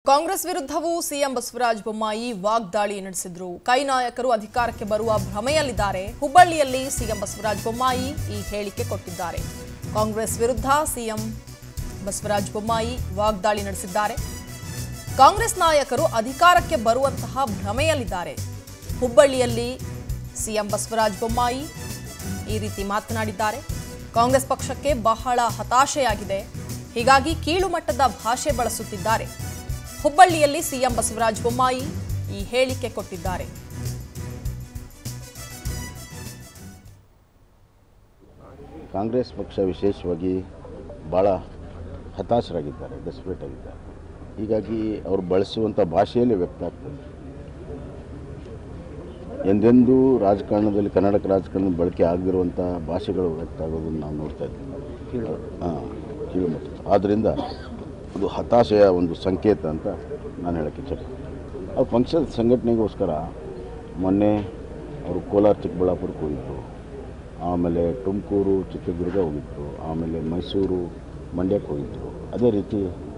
ಕಾಂಗ್ರೆಸ್ ವಿರುದ್ಧವೂ ಸಿಎಂ ಬಸವರಾಜ ಬೊಮ್ಮಾಯಿ ವಾಗ್ದಾಳಿ ನಡೆಸಿದ್ರು ಕೈ ನಾಯಕರು ಅಧಿಕಾರಕ್ಕೆ ಬರುವ ಭ್ರಮೆಯಲ್ಲಿದ್ದಾರೆ ಹುಬ್ಬಳ್ಳಿಯಲ್ಲಿ ಸಿಎಂ ಬಸವರಾಜ ಬೊಮ್ಮಾಯಿ ಈ ಹೇಳಿಕೆ ಕೊಟ್ಟಿದ್ದಾರೆ ಕಾಂಗ್ರೆಸ್ ವಿರುದ್ಧ ಸಿಎಂ ಬಸವರಾಜ ಬೊಮ್ಮಾಯಿ ವಾಗ್ದಾಳಿ ನಡೆಸಿದ್ದಾರೆ ಕಾಂಗ್ರೆಸ್ ನಾಯಕರು ಅಧಿಕಾರಕ್ಕೆ ಬರುವಂತಹ ಭ್ರಮೆಯಲ್ಲಿದ್ದಾರೆ ಹುಬ್ಬಳ್ಳಿಯಲ್ಲಿ ಸಿಎಂ ಬಸವರಾಜ ಬೊಮ್ಮಾಯಿ ಈ ರೀತಿ ಮಾತನಾಡಿದ್ದಾರೆ ಕಾಂಗ್ರೆಸ್ ಪಕ್ಷಕ್ಕೆ ಬಹಳ ಹತಾಶೆಯಾಗಿದೆ ಹೀಗಾಗಿ ಕೀಳು ಮಟ್ಟದ ಭಾಷೆ ಬಳಸುತ್ತಿದ್ದಾರೆ ಹುಬ್ಬಳ್ಳಿಯಲ್ಲಿ ಸಿಎಂ ಬಸವರಾಜ ಬೊಮ್ಮಾಯಿ ಈ ಹೇಳಿಕೆ ಕೊಟ್ಟಿದ್ದಾರೆ ಕಾಂಗ್ರೆಸ್ ಪಕ್ಷ ವಿಶೇಷವಾಗಿ ಭಾಳ ಹತಾಶರಾಗಿದ್ದಾರೆ ಡೆಸ್ಪರೇಟ್ ಆಗಿದ್ದಾರೆ ಹೀಗಾಗಿ ಅವರು ಬಳಸುವಂಥ ಭಾಷೆಯಲ್ಲಿ ವ್ಯಕ್ತ ಆಗ್ತದೆ ಎಂದೆಂದೂ ರಾಜಕಾರಣದಲ್ಲಿ ಕರ್ನಾಟಕ ರಾಜಕಾರಣದ ಬಳಕೆ ಆಗದಿರುವಂಥ ಭಾಷೆಗಳು ವ್ಯಕ್ತ ಆಗೋದನ್ನು ನಾವು ನೋಡ್ತಾ ಇದ್ದೀವಿ ಹಾಂ ಕೀಳುಮಟ್ಟ ಆದ್ದರಿಂದ ಅದು ಹತಾಶೆಯ ಒಂದು ಸಂಕೇತ ಅಂತ ನಾನು ಹೇಳೋಕ್ಕೆ ಇಚ್ಛಪಡ್ತೀನಿ ಅವ್ರ ಪಕ್ಷದ ಸಂಘಟನೆಗೋಸ್ಕರ ಮೊನ್ನೆ ಅವರು ಕೋಲಾರ ಚಿಕ್ಕಬಳ್ಳಾಪುರಕ್ಕೆ ಹೋಗಿದ್ದರು ಆಮೇಲೆ ತುಮಕೂರು ಚಿತ್ರದುರ್ಗ ಹೋಗಿದ್ರು ಆಮೇಲೆ ಮೈಸೂರು ಮಂಡ್ಯಕ್ಕೆ ಹೋಗಿದ್ರು ಅದೇ ರೀತಿ